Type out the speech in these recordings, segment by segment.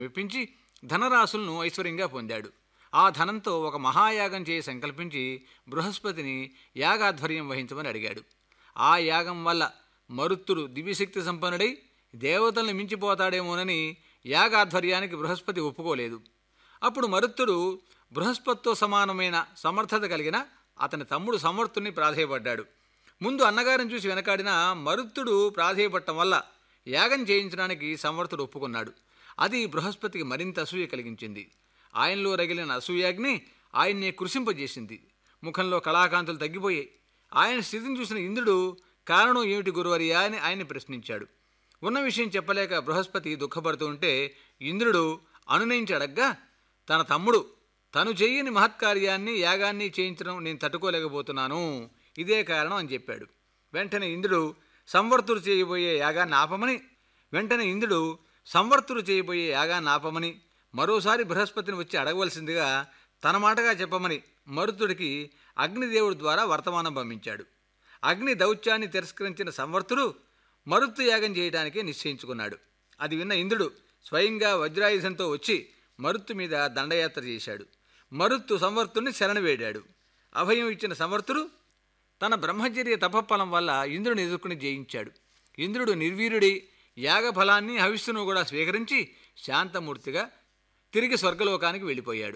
మెప్పించి ధనరాశులను ఐశ్వర్యంగా పొందాడు ఆ ధనంతో ఒక మహాయాగం చేయి సంకల్పించి బృహస్పతిని యాగాధ్వర్యం వహించమని అడిగాడు ఆ యాగం వల్ల మరుత్తుడు దివ్యశక్తి సంపన్నుడై దేవతల్ని మించిపోతాడేమోనని యాగాధ్వర్యానికి బృహస్పతి ఒప్పుకోలేదు అప్పుడు మరుత్తుడు బృహస్పతితో సమానమైన సమర్థత కలిగిన అతని తమ్ముడు సమర్థుని ప్రాధేయపడ్డాడు ముందు అన్నగారిని చూసి వెనకాడిన మరుత్తుడు ప్రాధేయపడటం వల్ల యాగం చేయించడానికి సమర్థుడు ఒప్పుకున్నాడు అది బృహస్పతికి మరింత అసూయ కలిగించింది ఆయనలో రగిలిన అసూయాగ్ని ఆయన్ని కృషింపజేసింది ముఖంలో కళాకాంతులు తగ్గిపోయాయి ఆయన స్థితిని చూసిన ఇంద్రుడు కారణం ఏమిటి గురువర్యా అని ఆయన్ని ప్రశ్నించాడు ఉన్న విషయం చెప్పలేక బృహస్పతి దుఃఖపడుతూ ఉంటే ఇంద్రుడు అనునయించి అడగ్గా తన తమ్ముడు తను చెయ్యని మహత్కార్యాన్ని యాగాన్ని చేయించడం నేను తట్టుకోలేకపోతున్నాను ఇదే కారణం అని చెప్పాడు వెంటనే ఇంద్రుడు సంవర్తుడు చేయబోయే యాగాన్ని ఆపమని వెంటనే ఇంద్రుడు సంవర్తుడు చేయబోయే యాగాన్ని ఆపమని మరోసారి బృహస్పతిని వచ్చి అడగవలసిందిగా తన మాటగా చెప్పమని మరుతుడికి అగ్నిదేవుడి ద్వారా వర్తమానం పంపించాడు అగ్ని దౌత్యాన్ని తిరస్కరించిన సంవర్తుడు మరుత్తు యాగం చేయడానికి నిశ్చయించుకున్నాడు అది విన్న ఇంద్రుడు స్వయంగా వజ్రాయుధంతో వచ్చి మరుత్తు మీద దండయాత్ర చేశాడు మరుత్తు సంవర్తుడిని శరణవేడాడు అభయం ఇచ్చిన సంవర్తుడు తన బ్రహ్మచర్య తపఫలం వల్ల ఇంద్రుని ఎదుర్కొని జయించాడు ఇంద్రుడు నిర్వీర్యుడి యాగఫలాన్ని హవిస్సును కూడా స్వీకరించి శాంతమూర్తిగా తిరిగి స్వర్గలోకానికి వెళ్ళిపోయాడు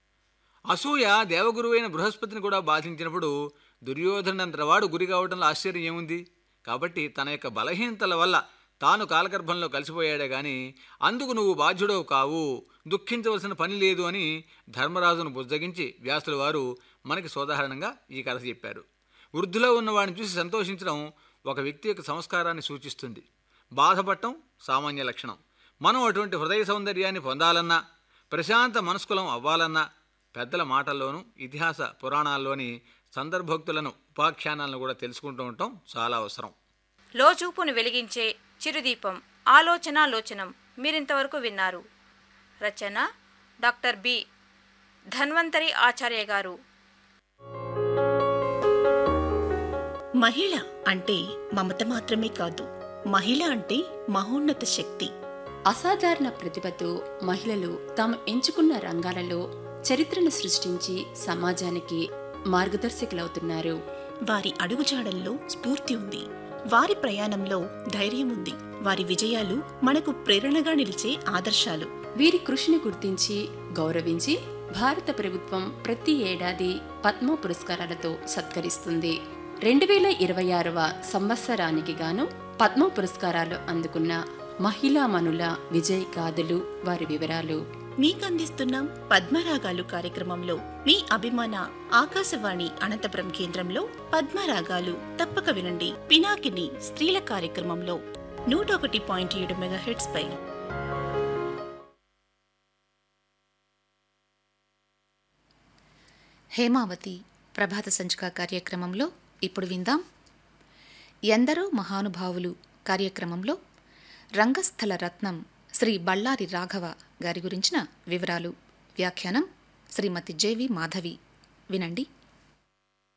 అసూయ దేవగురువైన బృహస్పతిని కూడా బాధించినప్పుడు దుర్యోధనంతవాడు గురి కావడంలో ఆశ్చర్యం ఏముంది కాబట్టి తన యొక్క బలహీనతల వల్ల తాను కాలగర్భంలో కలిసిపోయాడే గాని అందుకు నువ్వు బాధ్యుడవు కావు దుఃఖించవలసిన పని లేదు అని ధర్మరాజును బుజ్జగించి వ్యాసుల వారు మనకి సోదాహరణంగా ఈ కథ చెప్పారు వృద్ధిలో ఉన్నవాడిని చూసి సంతోషించడం ఒక వ్యక్తి యొక్క సంస్కారాన్ని సూచిస్తుంది బాధపడటం సామాన్య లక్షణం మనం అటువంటి హృదయ సౌందర్యాన్ని పొందాలన్నా ప్రశాంత మనస్కులం అవ్వాలన్నా పెద్దల మాటల్లోనూ ఇతిహాస పురాణాల్లోని సందర్భోక్తులను ఉపాఖ్యానాలను కూడా తెలుసుకుంటూ ఉండటం చాలా అవసరం లోచూపును వెలిగించే చిరుదీపం ఆలోచన లోచనం మీరింతవరకు విన్నారు రచన డాక్టర్ బి ధన్వంతరి ఆచార్య గారు మహిళ అంటే మమత మాత్రమే కాదు మహిళ అంటే మహోన్నత శక్తి అసాధారణ ప్రతిభతో మహిళలు తాము ఎంచుకున్న రంగాలలో చరిత్రను సృష్టించి సమాజానికి మార్గదర్శకులవుతున్నారు వారి అడుగుజాడల్లో స్ఫూర్తి ఉంది వారి ప్రయాణంలో ధైర్యం ఉంది వారి విజయాలు మనకు ప్రేరణగా నిలిచే ఆదర్శాలు వీరి కృషిని గుర్తించి గౌరవించి భారత ప్రభుత్వం ప్రతి ఏడాది పద్మ పురస్కారాలతో సత్కరిస్తుంది రెండు వేల ఇరవై ఆరవ సంవత్సరానికి గాను పద్మ పురస్కారాలు అందుకున్న మహిళామణుల విజయ్ గాథలు వారి వివరాలు మీకందిస్తున్నాం పద్మరాగాలు కార్యక్రమంలో మీ అభిమాన ఆకాశవాణి అనంతపురం కేంద్రంలో పద్మరాగాలు తప్పక వినండి పినాకిని స్త్రీల కార్యక్రమంలో నూట ఒకటి పాయింట్ ఏడు మెగాహెట్స్ పై హేమావతి ప్రభాత సంచిక కార్యక్రమంలో ఇప్పుడు విందాం ఎందరో మహానుభావులు కార్యక్రమంలో రంగస్థల రత్నం శ్రీ బళ్ళారి రాఘవ గారి గురించిన వివరాలు వ్యాఖ్యానం శ్రీమతి జేవి మాధవి వినండి